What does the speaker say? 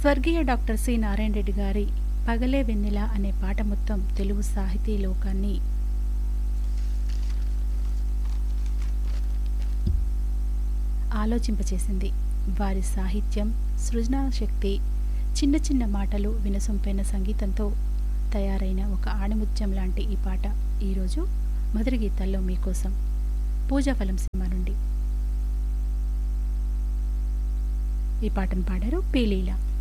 స్వర్గీయ doctor C Narayana Reddy గారి పగలే వెన్నెల అనే పాట మొత్తం తెలుగు సాహితీ లోకాన్ని ఆలోచింపచేసింది వారి సాహిత్యం సృజనా శక్తి చిన్న చిన్న మాటలు వినసొంపైన సంగీతంతో తయారైన ఒక ఆణిముత్యం లాంటి ఈ పాట ఈరోజు మధుర గీతాల్లో మీకోసం పూజాఫలం సినిమా నుండి ఈ పాటను పాడారు పీలీల